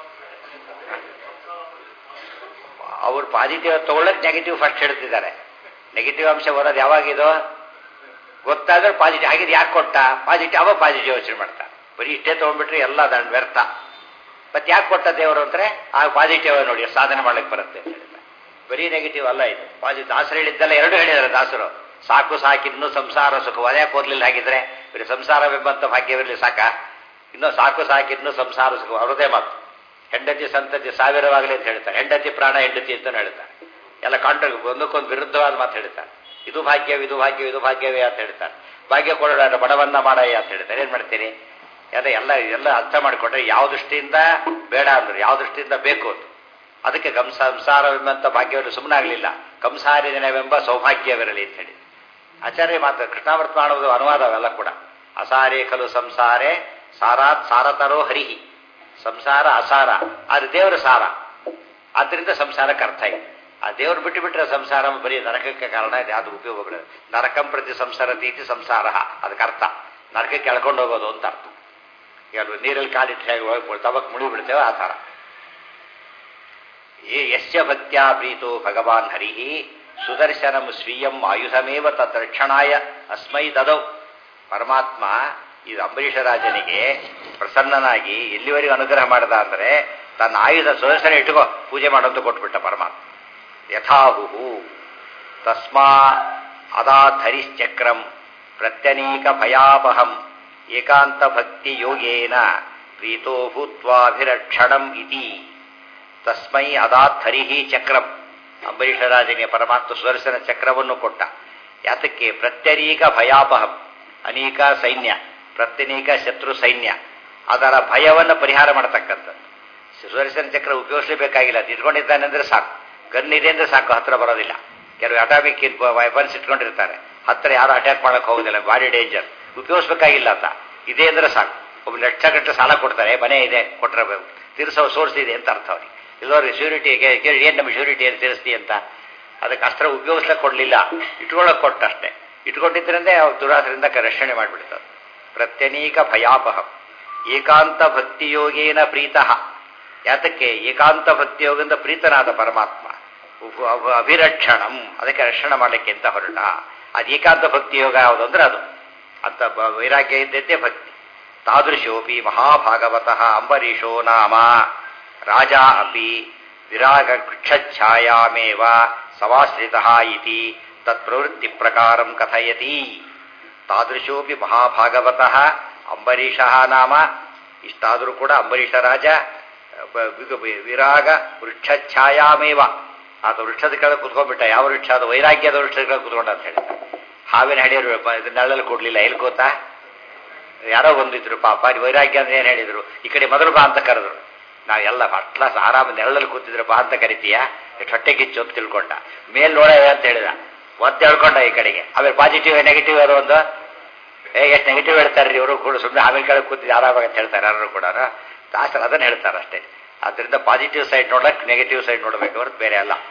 ಅವ್ರು ಪಾಸಿಟಿವ್ ತಗೊಳ್ಳೋಕೆ ನೆಗೆಟಿವ್ ಫಸ್ಟ್ ಹೇಳ್ತಿದ್ದಾರೆ ನೆಗೆಟಿವ್ ಅಂಶ ಬರೋದು ಯಾವಾಗಿದೋ ಗೊತ್ತಾದ್ರೆ ಪಾಸಿಟಿವ್ ಆಗಿದ್ದು ಯಾಕೆ ಕೊಟ್ಟ ಪಾಸಿಟಿವ್ ಅವ ಪಾಸಿಟಿವ್ ಯೋಚನೆ ಮಾಡ್ತಾರೆ ಬರೀ ಇಷ್ಟೇ ತೊಗೊಂಡ್ಬಿಟ್ರೆ ಎಲ್ಲ ದಂಡ ವ್ಯರ್ಥ ಮತ್ತೆ ಯಾಕೆ ಕೊಟ್ಟ ದೇವರು ಅಂದ್ರೆ ಆ ಪಾಸಿಟಿವ್ ನೋಡಿ ಸಾಧನೆ ಮಾಡ್ಲಿಕ್ಕೆ ಬರುತ್ತೆ ಅಂತ ಹೇಳಿದ ಬರೀ ನೆಗೆಟಿವ್ ಅಲ್ಲ ಇದು ಪಾಸಿಟಿವ್ ದಾಸರು ಹೇಳಿದ್ದೆಲ್ಲ ಎರಡು ಹೇಳಿದ್ದಾರೆ ದಾಸರು ಸಾಕು ಸಾಕಿನ್ನು ಸಂಸಾರ ಸುಖ ಅದ್ಯಾಕೆ ಓದ್ಲಿಲ್ಲ ಹಾಗಿದ್ರೆ ಬರೀ ಸಂಸಾರವೆಂಬಂತ ಭಾಗ್ಯವಿರಲಿ ಸಾಕ ಇನ್ನು ಸಾಕು ಸಾಕಿನ್ನು ಸಂಸಾರ ಸುಖ ಅವ್ರದೇ ಮಾತು ಹೆಂಡತಿ ಸಂತತಿ ಸಾವಿರವಾಗಲಿ ಅಂತ ಹೇಳ್ತಾರೆ ಹೆಂಡತಿ ಪ್ರಾಣ ಹೆಂಡತಿ ಅಂತ ಹೇಳ್ತಾರೆ ಎಲ್ಲ ಕಾಂಟ್ರಾಕ್ಟ್ ಒಂದಕ್ಕೊಂದು ವಿರುದ್ಧವಾದ ಮಾತು ಹೇಳ್ತಾರೆ ಇದು ಭಾಗ್ಯ ಇದು ಭಾಗ್ಯ ಇದು ಭಾಗ್ಯವೇ ಅಂತ ಹೇಳ್ತಾರೆ ಭಾಗ್ಯ ಕೊಡೋಣ ಬಡವನ್ನ ಮಾಡಯ್ಯ ಅಂತ ಹೇಳ್ತಾರೆ ಏನ್ ಮಾಡ್ತೀರಿ ಅದೇ ಎಲ್ಲ ಎಲ್ಲ ಅರ್ಥ ಮಾಡಿಕೊಂಡ್ರೆ ಯಾವ ದೃಷ್ಟಿಯಿಂದ ಬೇಡ ಅಂದ್ರು ಯಾವ ದೃಷ್ಟಿಯಿಂದ ಬೇಕು ಅಂತ ಅದಕ್ಕೆ ಕಂಸ ಸಂಸಾರವೆಂಬಂತ ಭಾಗ್ಯವನ್ನು ಸುಮ್ಮನಾಗಲಿಲ್ಲ ಕಂಸಾರಿ ದಿನವೆಂಬ ಸೌಭಾಗ್ಯವಿರಲಿ ಅಂತ ಹೇಳಿ ಆಚಾರ್ಯ ಮಾತು ಕೃಷ್ಣಾಮೃತ ಮಾಡುವುದು ಅನುವಾದ ಅವೆಲ್ಲ ಕೂಡ ಅಸಾರೇ ಖಲು ಸಂಸಾರೇ ಸಾರಾತ್ ಸಾರತರೋ ಹರಿಹಿ ಸಂಸಾರ ಅಸಾರ ಆದ್ರೆ ದೇವರ ಸಾರ ಆದ್ರಿಂದ ಸಂಸಾರಕ್ಕೆ ಅರ್ಥ ಇದೆ ಆ ದೇವರು ಬಿಟ್ಟು ಬಿಟ್ಟರೆ ಸಂಸಾರ ಬರೀ ನರಕಕ್ಕೆ ಕಾರಣ ಇದೆ ಅದು ಉಪಯೋಗಗಳು ನರಕಂ ಪ್ರತಿ ಸಂಸಾರ ರೀತಿ ಸಂಸಾರ ಅದಕ್ಕೆ ಅರ್ಥ ನರಕಕ್ಕೆ ಎಳ್ಕೊಂಡು ಹೋಗೋದು ಅಂತ ಅರ್ಥ ಕೆಲವು ನೀರಲ್ಲಿ ಕಾಲಿಟ್ಟು ಹೇಗೆ ಹೋಗಿ ತವಕ್ ಮುಳಿ ಬಿಡ್ತೇವೆ ಆ ಥರ ಏ ಯಸ್ಯ ಭಕ್ತ್ಯಾ ಪ್ರೀತೋ ಭಗವಾನ್ ಹರಿ ಸುದರ್ಶನಂ ಸ್ವೀಯಂ ಆಯುಧಮೇವ ತದ್ರಕ್ಷಣಾಯ ಅಸ್ಮೈ ದದೌ ಪರಮಾತ್ಮ ಇದು ಅಂಬರೀಷರಾಜನಿಗೆ ಪ್ರಸನ್ನನಾಗಿ ಎಲ್ಲಿವರೆಗೂ ಅನುಗ್ರಹ ಮಾಡದ ಅಂದ್ರೆ ತನ್ನ ಆಯುಧ ಸುದರ್ಶನ ಇಟ್ಕೋ ಪೂಜೆ ಮಾಡೋದು ಕೊಟ್ಬಿಟ್ಟ ಪರಮಾತ್ಮ ಯಥಾಹು ತಸ್ಮಾ ಅದಾಧರಿಶ್ಚಕ್ರಂ ಪ್ರತ್ಯನೀಕ ಭಯಾಪಹಂ ಏಕಾಂತ ಭಕ್ತಿ ಯೋಗೇನ ಪ್ರೀತೋ ಭೂತ್ವಾಭಿರಕ್ಷಣಂ ಇತಿ ತಸ್ಮೈ ಅದಾಧರಿಹಿ ಚಕ್ರಂ ಅಂಬರೀಷರಾಜನಿಗೆ ಪರಮಾತ್ಮ ಸುದರ್ಶನ ಚಕ್ರವನ್ನು ಕೊಟ್ಟ ಯಾತಕ್ಕೆ ಪ್ರತ್ಯನೀಕ ಭಯಾಪಹಂ ಅನೇಕ ಸೈನ್ಯ ಪ್ರತ್ಯನೀಕ ಶತ್ರು ಸೈನ್ಯ ಅದರ ಭಯವನ್ನು ಪರಿಹಾರ ಮಾಡತಕ್ಕಂಥದ್ದು ಸುದರ್ಶನ ಚಕ್ರ ಉಪಯೋಗಿಸಬೇಕಾಗಿಲ್ಲ ಅದು ಇಟ್ಕೊಂಡಿದ್ದಾನೆ ಅಂದ್ರೆ ಸಾಕು ಗನ್ ಇದೆ ಅಂದ್ರೆ ಸಾಕು ಹತ್ರ ಬರೋದಿಲ್ಲ ಕೆಲವು ಅಟಾಮಿಕ್ ವೆಪನ್ಸ್ ಇಟ್ಕೊಂಡಿರ್ತಾರೆ ಹತ್ರ ಯಾರು ಅಟ್ಯಾಕ್ ಮಾಡಕ್ ಹೋಗೋದಿಲ್ಲ ಬಾರಿ ಡೇಂಜರ್ ಉಪಯೋಗಿಸ್ಬೇಕಾಗಿಲ್ಲ ಅಂತ ಇದೆ ಅಂದ್ರೆ ಸಾಕು ಒಬ್ಬ ಲಕ್ಷ ಗಂಟೆ ಸಾಲ ಕೊಡ್ತಾರೆ ಮನೆ ಇದೆ ಕೊಟ್ಟರೆ ತೀರಿಸೋ ಸೋರ್ಸ್ ಇದೆ ಅಂತ ಅರ್ಥ ಅವ್ರಿಗೆ ಇಲ್ಲವ್ರಿಗೆ ಶ್ಯೂರಿಟಿ ಕೇಳಿ ಏನು ನಮ್ಮ ಶ್ಯೂರಿಟಿ ಏನು ತೀರಿಸ್ತಿ ಅಂತ ಅದಕ್ಕೆ ಅಸ್ತ್ರ ಉಪಯೋಗಿಸ್ಲಿಕ್ಕೆ ಕೊಡಲಿಲ್ಲ ಇಟ್ಕೊಳ್ಳೋಕೆ ಕೊಟ್ಟ ಅಷ್ಟೇ ಇಟ್ಕೊಂಡಿದ್ರಿಂದ ದುರಾಸರಿಂದ ರಕ್ಷಣೆ ಮಾಡಿಬಿಡ್ತಾರೆ ಪ್ರತ್ಯನೀಕ ಭಯಾಪಹಂ ಏಕಾಂತ ಭಕ್ತಿಯೋಗೇನ ಪ್ರೀತಃ ಯಾತಕ್ಕೆ ಏಕಾಂತ ಭಕ್ತಿಯೋಗದಿಂದ ಪ್ರೀತನಾದ ಪರಮಾತ್ಮ ಅಭಿರಕ್ಷಣಂ ಅದಕ್ಕೆ ರಕ್ಷಣೆ ಮಾಡಲಿಕ್ಕೆ ಅಂತ ಹೊರಟ ಅದು ಏಕಾಂತ ಭಕ್ತಿ ಯೋಗ ಯಾವುದು ಅಂದ್ರೆ ಅದು ಅಂತ ವೈರಾಗ್ಯ ಇದ್ದದ್ದೇ ಭಕ್ತಿ ತಾದೃಶೋಪಿ ಮಹಾಭಾಗವತಃ ಅಂಬರೀಷೋ ನಾಮ ರಾಜ ಅಪಿ ವಿರಾಗ ಛಾಯಾಮೇವ ಸಮಾಶ್ರಿತ ಇತಿ ತತ್ಪ್ರವೃತ್ತಿ ಪ್ರಕಾರಂ ಕಥಯತಿ ತಾದೃಶೋಪಿ ಮಹಾಭಾಗವತಃ ಅಂಬರೀಷ ನಾಮ ಇಷ್ಟಾದರೂ ಕೂಡ ಅಂಬರೀಷ ರಾಜ ಬ- ವಿಗ- ವಿ- ವಿರಾಗ ವೃಕ್ಷಛಾಯಾಮೇವ ಆತ ವೃಕ್ಷದ ಕೆಳಗೆ ಕುತ್ಕೊಂಡ್ಬಿಟ್ಟ ಯಾವ ವೃಕ್ಷ ಅದು ವೈರಾಗ್ಯದ ವೃಕ್ಷದ ಕೆಳಗೆ ಕುತ್ಕೊಂಡ ಅಂತ ಹೇಳಿ ಹಾವಿನ ಹಡಿಯರು ನೆರಳಲ್ಲಿ ಕೊಡ್ಲಿಲ್ಲ ಎಲ್ಲಿ ಗೊತ್ತಾ ಯಾರೋ ಒಂದಿದ್ರು ಪಾಪ ಅಲ್ಲಿ ವೈರಾಗ್ಯ ಅಂದ್ರೆ ಏನು ಹೇಳಿದ್ರು ಈ ಕಡೆ ಮೊದಲು ಬಾ ಅಂತ ಕರೆದ್ರು ನಾವೆಲ್ಲ ಅಟ್ಲಾಸ್ ಆರಾಮ ನೆರಳಲ್ಲಿ ಕೂತಿದ್ರೆ ಬಾ ಅಂತ ಕರಿತೀಯ ಎಷ್ಟು ಹೊಟ್ಟೆ ಕಿಚ್ಚು ಅಂತ ತಿಳ್ಕೊಂಡ ಮೇಲ್ ನೋಡ ಅಂತ ಹೇಳಿದ ಒದ್ದು ಹೇಳ್ಕೊಂಡ ಈ ಕಡೆಗೆ ಆಮೇಲೆ ಪಾಸಿಟಿವ್ ನೆಗೆಟಿವ್ ಅದು ಒಂದು ಏ ಎಷ್ಟು ನೆಗೆಟಿವ್ ಹೇಳ್ತಾರೆ ಇವರು ಕೂಡ ಸುಮ್ಮನೆ ಆಮೇಲೆ ಕೆಳಗೆ ಕೂತಿದ್ದು ಆರಾಮಾಗಿ ಅಂತ ಹೇಳ್ತಾರೆ ಯಾರು ಕೂಡ ದಾಸರು ಅದನ್ನು ಹೇಳ್ತಾರೆ ಅಷ್ಟೇ ಆದ್ದರಿಂದ ಪಾಸಿಟಿವ್ ಸೈಡ್ ನೋಡಕ್ ನೆಗೆಟಿವ್ ಸೈಡ್ ನೋಡಬೇಕು ಹೊರತು ಬೇರೆ ಅಲ್ಲ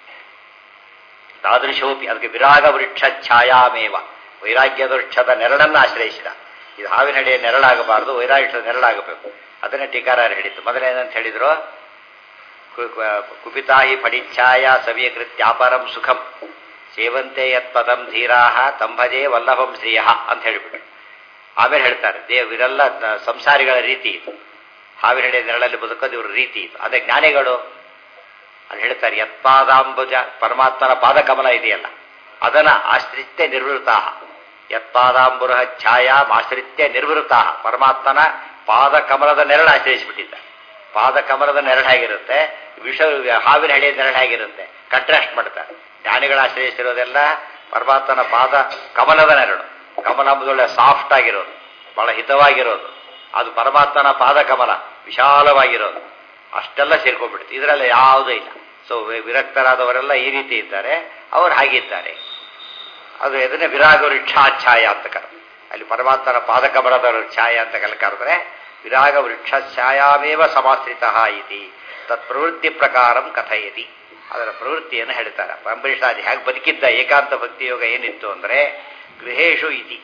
ತಾದೃಶೋಪಿ ಅದಕ್ಕೆ ವಿರಾಗ ವೃಕ್ಷ ಛಾಯಾಮೇವ ವೈರಾಗ್ಯದ ವೃಕ್ಷದ ನೆರಳನ್ನು ಆಶ್ರಯಿಸಿದ ಇದು ಹಾವಿನ ಹಡೆಯ ನೆರಳಾಗಬಾರದು ವೈರಾಗ್ಯದ ನೆರಳಾಗಬೇಕು ಅದನ್ನೇ ಟೀಕಾರಾರ ಹೇಳಿದ್ದು ಮೊದಲೇನಂತ ಹೇಳಿದ್ರು ಕು- ಕು- ಕುಪಿತಾಹಿ ಫಡಿಚ್ಛಾಯ ಸವ್ಯಕೃತ್ಯಾಪರಂ ಸುಖಂ ಸೇವಂತೆ ಯತ್ಪದಂ ಧೀರಾಹ ತಂಭಜೇ ವಲ್ಲಭಂ ಶ್ರೀಯ ಅಂತ ಹೇಳಿಬಿಟ್ರು ಆಮೇಲೆ ಹೇಳ್ತಾರೆ ದೇವ್ ಇವರೆಲ್ಲ ನ- ಸಂಸಾರಿಗಳ ರೀತಿ ಇದು ಹಾವಿನ ಹಡೆಯ ನೆರಳಲ್ಲಿ ಬದುಕೋದು ಇವ್ರ ರೀತಿ ಇದು ಅದೇ ಜ್ಞಾನಿಗಳು ಅಲ್ಲಿ ಹೇಳ್ತಾರೆ ಯತ್ಪಾದಾಂಬುಜ ಪರಮಾತ್ಮನ ಪಾದಕಮಲ ಇದೆಯಲ್ಲ ಅದನ್ನ ಆಶ್ರಿತ್ಯ ನಿರ್ವೃತಾ ಯತ್ಪಾದಾಂಬುರ ಛಾಯಾ ಆಶ್ರಿತ್ಯ ನಿರ್ವೃತಾ ಪರಮಾತ್ಮನ ಪಾದಕಮಲದ ನೆರಳು ಆಶ್ರಯಿಸಿಬಿಟ್ಟಿದ್ದ ಪಾದಕಮಲದ ನೆರಳು ಹೇಗಿರುತ್ತೆ ವಿಷ ಹಾವಿನ ಹಳೆಯ ನೆರಳು ಹೇಗಿರುತ್ತೆ ಕಂಟ್ರಾಸ್ಟ್ ಮಾಡ್ತಾರೆ ಜ್ಞಾನಿಗಳು ಆಶ್ರಯಿಸಿರೋದೆಲ್ಲ ಪರಮಾತ್ಮನ ಪಾದ ಕಮಲದ ನೆರಳು ಕಮಲ ಅಂಬುದೊಳ್ಳೆ ಸಾಫ್ಟ್ ಆಗಿರೋದು ಬಹಳ ಹಿತವಾಗಿರೋದು ಅದು ಪರಮಾತ್ಮನ ಪಾದ ಕಮಲ ವಿಶಾಲವಾಗಿರೋದು ಅಷ್ಟೆಲ್ಲ ಸೇರ್ಕೊಂಡ್ಬಿಡುತ್ತೆ ಇದರಲ್ಲಿ ಯಾವುದೂ ಇಲ್ಲ ಸೊ ವಿರಕ್ತರಾದವರೆಲ್ಲ ಈ ರೀತಿ ಇದ್ದಾರೆ ಅವರು ಹಾಗಿದ್ದಾರೆ ಅದು ಇದನ್ನೇ ವಿರಾಗ ವೃಕ್ಷಾಛಾಯ ಅಂತ ಕರ ಅಲ್ಲಿ ಪರಮಾತ್ಮನ ಪಾದಕಮಲದ ಛಾಯ ಅಂತ ಕಲ್ ಕರೆದ್ರೆ ವಿರಾಗ ವೃಕ್ಷ ಛಾಯಾಮೇವ ಸಮಾಶ್ರಿತ ಇತಿ ತತ್ಪ್ರವೃತ್ತಿ ಪ್ರಕಾರಂ ಕಥಯತಿ ಅದರ ಪ್ರವೃತ್ತಿಯನ್ನು ಹೇಳ್ತಾರೆ ಅಂಬರೀಷಾದಿ ಹೇಗೆ ಬದುಕಿದ್ದ ಏಕಾಂತ ಭಕ್ತಿ ಯೋಗ ಏನಿತ್ತು ಅಂದ್ರೆ ಗೃಹೇಶು ಇತಿ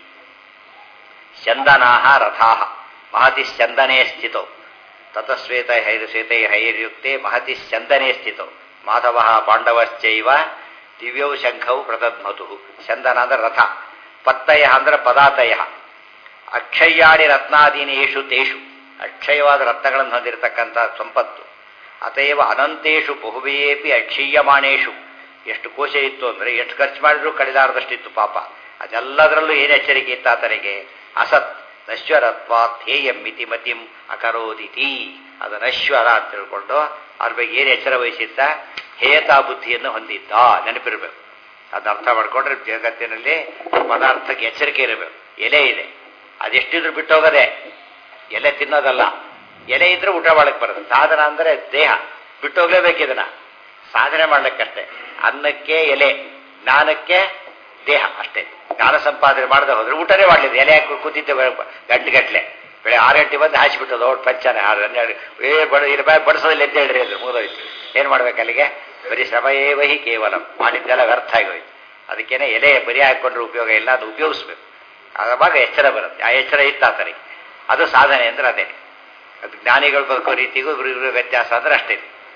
ಚಂದನಾಹ ರಥಾಹ ಮಹತಿ ಚಂದನೆ ಸ್ಥಿತೌ ತತಶ್ವೇತ ಹೈರ್ ಶ್ವೇತೈ ಹೈರ್ಯುಕ್ತೆ ಮಹತಿ ಚಂದನೆ ಸ್ಥಿತೌ ಮಾಧವ ಪಾಂಡವಶ್ಚೈವ ದಿವ್ಯೌ ಶಂಖೌ ಪ್ರದದ್ಮತು ಚಂದನ ಅಂದ್ರೆ ರಥ ಪತ್ತಯ ಅಂದ್ರೆ ಪದಾತಯ ಅಕ್ಷಯ್ಯಾಡಿ ರತ್ನಾದೀನೇಶು ತೇಷು ಅಕ್ಷಯವಾದ ರತ್ನಗಳನ್ನು ಹೊಂದಿರತಕ್ಕಂಥ ಸಂಪತ್ತು ಅತೈವ ಅನಂತೇಶು ಬಹುಬೇಪಿ ಅಕ್ಷೀಯಮಾಣೇಶು ಎಷ್ಟು ಕೋಶ ಇತ್ತು ಅಂದ್ರೆ ಎಷ್ಟು ಖರ್ಚು ಮಾಡಿದ್ರು ಕಡಿದಾರದಷ್ಟಿತ್ತು ಪಾಪ ಅದೆಲ್ಲದರಲ್ಲೂ ಏನು ಎಚ್ಚರಿಕೆ ಇತ್ತು ಆತನಿಗೆ ಅಸತ್ ನಶ್ವರತ್ವ ಧ್ಯೇಯಂ ಮಿತಿ ಮತಿಂ ಅಕರೋದಿತಿ ಅದು ನಶ್ವರ ಅಂತ ತಿಳ್ಕೊಂಡು ಅದ್ರ ಬಗ್ಗೆ ಏನು ಎಚ್ಚರ ವಹಿಸಿದ್ದ ಹೇಯತಾ ಬುದ್ಧಿಯನ್ನು ಹೊಂದಿದ್ದ ನೆನಪಿರಬೇಕು ಅದನ್ನ ಅರ್ಥ ಮಾಡ್ಕೊಂಡ್ರೆ ಜಗತ್ತಿನಲ್ಲಿ ಪದಾರ್ಥಕ್ಕೆ ಎಚ್ಚರಿಕೆ ಇರಬೇಕು ಎಲೆ ಇದೆ ಅದೆಷ್ಟಿದ್ರು ಬಿಟ್ಟೋಗದೆ ಎಲೆ ತಿನ್ನೋದಲ್ಲ ಎಲೆ ಇದ್ರೆ ಊಟ ಮಾಡಕ್ಕೆ ಬರುತ್ತೆ ಸಾಧನ ಅಂದ್ರೆ ದೇಹ ಬಿಟ್ಟೋಗ್ಲೇಬೇಕು ಇದನ್ನ ಸಾಧನೆ ಮಾಡ್ಲಿಕ್ಕಷ್ಟೇ ಅನ್ನಕ್ಕೆ ಎಲೆ ಜ್ಞಾನಕ್ಕೆ ದೇಹ ಅಷ್ಟೇ ಜ್ಞಾನ ಸಂಪಾದನೆ ಮಾಡದೆ ಹೋದ್ರೆ ಊಟನೇ ಮಾಡಲಿಲ್ಲ ಎಲೆ ಹಾಕಿ ಕೂತಿದ್ದೆ ಗಂಟೆ ಗಟ್ಟಲೆ ಬೆಳೆ ಆರು ಗಂಟೆ ಬಂದು ಹಾಸಿಬಿಟ್ಟು ದೊಡ್ಡ ಪಂಚನೆ ಆರು ಹನ್ನೆರಡು ಏ ಬಡ ಇಲ್ಲಿ ಬಾ ಬಡಿಸೋದಿಲ್ಲ ಎದ್ದು ಹೇಳ್ರಿ ಅದು ಮುಗಿದೋಯ್ತು ಏನು ಮಾಡ್ಬೇಕು ಅಲ್ಲಿಗೆ ಬರೀ ಶ್ರಮ ಏವಹಿ ಕೇವಲ ಮಾಡಿದ್ದೆಲ್ಲ ವ್ಯರ್ಥ ಆಗೋಯ್ತು ಅದಕ್ಕೇನೆ ಎಲೆ ಬರಿ ಹಾಕೊಂಡ್ರೆ ಉಪಯೋಗ ಇಲ್ಲ ಅದು ಉಪಯೋಗಿಸ್ಬೇಕು ಆವಾಗ ಎಚ್ಚರ ಬರುತ್ತೆ ಆ ಎಚ್ಚರ ಇತ್ತು ಆತನಿಗೆ ಅದು ಸಾಧನೆ ಅಂದ್ರೆ ಅದೇ ಅದು ಜ್ಞಾನಿಗಳು ಬದುಕೋ ರೀತಿಗೂ ಇವ್ರಿಗೂ ವ್ಯತ್ಯಾಸ ಅಂದ್ರೆ ಅಷ್ಟೇ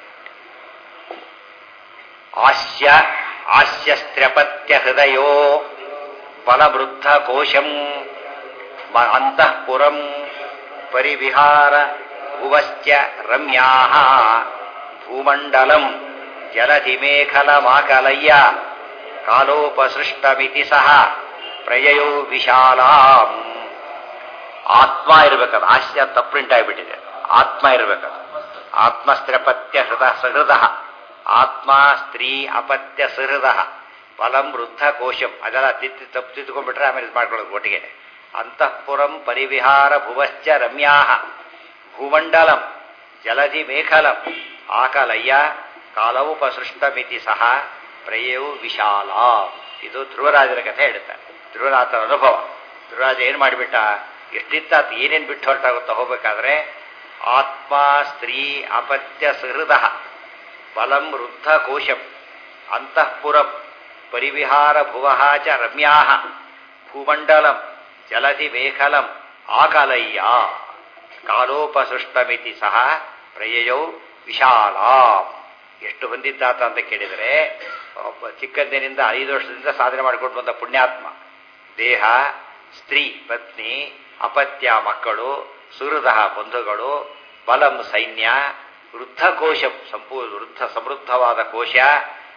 ಆಸ್ಯ ಆಸ್ಯಸ್ತ್ರ್ಯಪತ್ಯ ಹೃದಯೋ ಬಲವೃದ್ಧ ಕೋಶಂ ಮ- ಅಂತಃಪುರಂ ಪರಿವಿಹಾರ ಭುವಶ್ಚ ರಮ್ಯಾ ಭೂಮಂಡಲಂ ಜಲಧಿಮೇಖಲಮಾಕಲಯ್ಯ ಕಾಲೋಪಸೃಷ್ಟಮಿತಿ ಸಹ ಪ್ರಯಯೋ ವಿಶಾಲಾಂ ಆತ್ಮ ಇರಬೇಕದು ಹಾಸ್ಯ ತಪ್ರಿಂಟ್ ಆಗಿಬಿಟ್ಟಿದೆ ಆತ್ಮ ಇರಬೇಕದು ಆತ್ಮಸ್ತ್ರ್ಯಪತ್ಯ ಹೃದ ಸಹೃದ ಆತ್ಮ ಸ್ತ್ರೀ ಅಪತ್ಯ ಸಹೃದ ಫಲಂ ವೃದ್ಧ ಕೋಶಂ ಅದೆಲ್ಲ ತಿತ್ತಿ ತಪ್ಪು ತಿದ್ದುಕೊಂಡ್ಬಿಟ್ರೆ ಆಮೇಲೆ ಇದು ಮಾಡ್ಕೊಳ್ಳೋದು ಒಟ್ಟಿಗೆ ಅಂತಃಪುರಂ ಪರಿವಿಹಾರ ಭುವಶ್ಚ ರಮ್ಯಾ ಭೂಮಂಡಲಂ ಜಲಧಿ ಮೇಖಲಂ ಆಕಲಯ್ಯ ಕಾಲವುಪಸೃಷ್ಟಮಿತಿ ಸಹ ಪ್ರಯವು ವಿಶಾಲ ಇದು ಧ್ರುವರಾಜರ ಕಥೆ ಹೇಳುತ್ತಾರೆ ಧ್ರುವರಾಜರ ಅನುಭವ ಧ್ರುವರಾಜ ಏನ್ ಮಾಡಿಬಿಟ್ಟ ಎಷ್ಟಿತ್ತಾತ ಏನೇನು ಬಿಟ್ಟು ಹೊರಟಾಗುತ್ತಾ ಹೋಗ್ಬೇಕಾದ್ರೆ ಆತ್ಮ ಸ್ತ್ರೀ ಅಪತ್ಯ ಸಹೃದ ಬಲಂ ವೃದ್ಧ ಕೋಶಂ ಅಂತಃಪುರಂ ಪರಿವಿಹಾರ ಭುವಃ ಚ ರಮ್ಯಾ ಭೂಮಂಡಲಂ ಜಲಧಿ ಮೇಖಲಂ ಆಕಲಯ್ಯ ಕಾಲೋಪಸೃಷ್ಟಮಿತಿ ಸಹ ಪ್ರಯಯೌ ವಿಶಾಲ ಎಷ್ಟು ಹೊಂದಿದ್ದಾತ ಅಂತ ಕೇಳಿದರೆ ಒಬ್ಬ ಚಿಕ್ಕಂದಿನಿಂದ ಐದು ವರ್ಷದಿಂದ ಸಾಧನೆ ಮಾಡಿಕೊಂಡು ಬಂದ ಪುಣ್ಯಾತ್ಮ ದೇಹ ಸ್ತ್ರೀ ಪತ್ನಿ ಅಪತ್ಯ ಮಕ್ಕಳು ಸುಹೃದ ಬಂಧುಗಳು ಬಲಂ ಸೈನ್ಯ ವೃದ್ಧ ಕೋಶ ಸಂಪೂರ್ಣ ವೃದ್ಧ ಸಮೃದ್ಧವಾದ ಕೋಶ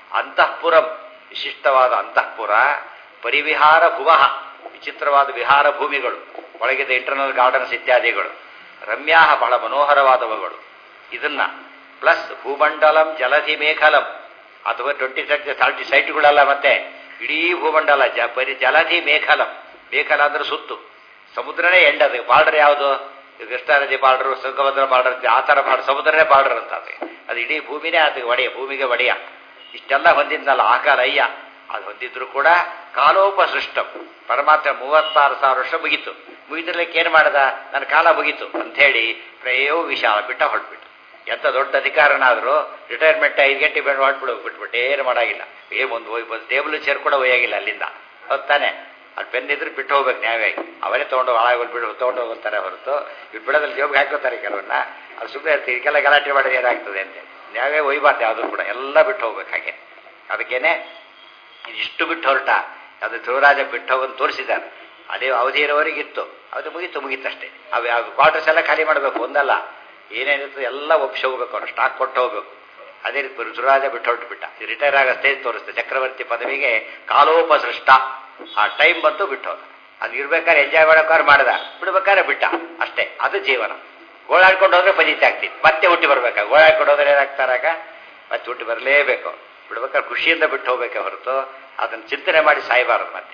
ಅಂತಃಪುರಂ ವಿಶಿಷ್ಟವಾದ ಅಂತಃಪುರ ಪರಿವಿಹಾರ ಭುವ ವಿಚಿತ್ರವಾದ ವಿಹಾರ ಭೂಮಿಗಳು ಒಳಗಿದ ಇಂಟರ್ನಲ್ ಗಾರ್ಡನ್ಸ್ ಇತ್ಯಾದಿಗಳು ರಮ್ಯಾ ಬಹಳ ಮನೋಹರವಾದವುಗಳು ಇದನ್ನ ಪ್ಲಸ್ ಭೂಮಂಡಲಂ ಜಲಧಿ ಮೇಖಲಂ ಅಥವಾ ಟ್ವೆಂಟಿ ಥರ್ಟಿ ಸೈಟ್ಗಳಲ್ಲ ಮತ್ತೆ ಇಡೀ ಭೂಮಂಡಲ ಜ ಪರಿ ಜಲಧಿ ಮೇಖಲಂ ಮೇಖಲ ಅಂದ್ರೆ ಸುತ್ತು ಸಮುದ್ರನೇ ಎಂಡ್ ಅದು ಬಾರ್ಡರ್ ಯಾವುದು ಈಗ ಕೃಷ್ಣಾ ನದಿ ಬಾರ್ಡರ್ ತುಂಗಭದ್ರಾ ಬಾರ್ಡರ್ ಆ ಥರ ಬಾರ್ಡರ್ ಸಮುದ್ರನೇ ಬಾರ್ಡರ್ ಅಂತ ಅದು ಅದು ಇಡೀ ಭೂಮಿನೇ ಅದಕ್ಕೆ ಒಡೆಯ ಭೂಮಿಗೆ ಒಡೆಯ ಇಷ್ಟೆಲ್ಲ ಹೊಂದಿದ್ನಲ್ಲ ಆಕಾರ ಅಯ್ಯ ಅದು ಹೊಂದಿದ್ರು ಕೂಡ ಕಾಲೋಪ ಸೃಷ್ಟ ಪರಮಾತ್ಮ ಮೂವತ್ತಾರು ಸಾವಿರ ವರ್ಷ ಮುಗೀತು ಮುಗಿದ್ರಲಿಕ್ಕೆ ಏನು ಮಾಡ್ದ ನನ್ನ ಕಾಲ ಮುಗೀತು ಅಂಥೇಳಿ ಪ್ರಯೋ ವಿಶಾಲ ಬಿಟ್ಟ ಹೊರಟ್ಬಿಟ್ಟು ಎಂತ ದೊಡ್ಡ ಅಧಿಕಾರನಾದರೂ ರಿಟೈರ್ಮೆಂಟ್ ಐದು ಗಂಟೆ ಬೇಡ ಹೊರಟ್ಬಿಡು ಬಿಟ್ಬಿಟ್ಟು ಏನು ಮಾಡಾಗಿಲ್ಲ ಏನು ಒಂದು ಒಂದು ಟೇಬಲ್ ಚೇರ್ ಕೂಡ ಒಯ್ಯಾಗಿಲ್ಲ ಅಲ್ಲಿಂದ ಹೊತ್ತಾನೆ ಅಲ್ಲಿ ಪೆನ್ ಇದ್ರೆ ಬಿಟ್ಟು ಹೋಗ್ಬೇಕು ನ್ಯಾಯವಾಗಿ ಅವರೇ ತೊಗೊಂಡು ಒಳಗೆ ಬಿಡು ತೊಗೊಂಡು ಹೋಗ್ತಾರೆ ಹೊರತು ಇವ್ರು ಬಿಡೋದ್ರಲ್ಲಿ ಜೋಬಿಗೆ ಹಾಕೋತಾರೆ ಕೆಲವನ್ನ ಅದು ಸುಮ್ಮನೆ ಇದಕ್ಕೆಲ್ಲ ಗಲಾಟೆ ಮಾಡಿದ್ರೆ ಏನಾಗ್ತದೆ ಅಂತ ನ್ಯಾಯವೇ ಒಯ್ಬಾರ್ದು ಯಾವುದು ಕೂಡ ಎಲ್ಲ ಬಿಟ್ಟು ಹೋಗ್ಬೇಕು ಹಾಗೆ ಅದಕ್ಕೇನೆ ಇಷ್ಟು ಬಿಟ್ಟು ಹೊರಟ ಅದು ಧ್ರುವರಾಜ ಬಿಟ್ಟು ಹೋಗಂತ ತೋರಿಸಿದ್ದಾರೆ ಅದೇ ಅವಧಿ ಇರೋವರೆಗೆ ಇತ್ತು ಅದು ಮುಗೀತು ಮುಗೀತಷ್ಟೇ ಅವು ಯಾವ ಕ್ವಾರ್ಟರ್ಸ್ ಎಲ್ಲ ಖಾಲಿ ಮಾಡಬೇಕು ಒಂದಲ್ಲ ಏನೇನಿರ್ತದೆ ಎಲ್ಲ ಒಪ್ಪಿಸಿ ಹೋಗ್ಬೇಕು ಅವ್ರು ಸ್ಟಾಕ್ ಕೊಟ್ಟು ಹೋಗ್ಬೇಕು ಅದೇ ರೀತಿ ಧ್ರುವರಾಜ ಬಿಟ್ಟು ಹೊರಟು ಬಿಟ್ಟ ರಿಟೈರ್ ಆಗೋ ಸ್ಟೇಜ್ ತೋರಿಸ್ತೆ ಚಕ್ರವರ್ತಿ ಪದವಿಗೆ ಕಾಲೋಪಸೃಷ್ಟ ಆ ಟೈಮ್ ಬಂತು ಬಿಟ್ಟು ಹೋದ ಅದು ಇರ್ಬೇಕಾದ್ರೆ ಎಂಜಾಯ್ ಮಾಡೋಕ್ಕಾದ್ರೆ ಮಾಡ್ದ ಬಿಡ್ಬೇಕಾದ್ರೆ ಬಿಟ್ಟ ಅಷ್ಟೇ ಅದು ಜೀವನ ಗೋಳಾಡ್ಕೊಂಡು ಹೋದ್ರೆ ಫಜಿತಿ ಆಗ್ತಿತ್ತು ಮತ್ತೆ ಹುಟ್ಟಿ ಬರ್ಬೇಕಾ ಗೋಳಾಡ್ಕೊಂಡು ಹೋದ್ರೆ ಏನಾಗ್ತಾರಾಗ ಮತ್ತೆ ಹುಟ್ಟಿ ಬರಲೇಬೇಕು ಬಿಡ್ಬೇಕಾದ್ರೆ ಖುಷಿಯಿಂದ ಬಿಟ್ಟು ಹೋಗ್ಬೇಕೆ ಹೊರತು ಅದನ್ನು ಚಿಂತನೆ ಮಾಡಿ ಸಾಯಬಾರದು ಮತ್ತೆ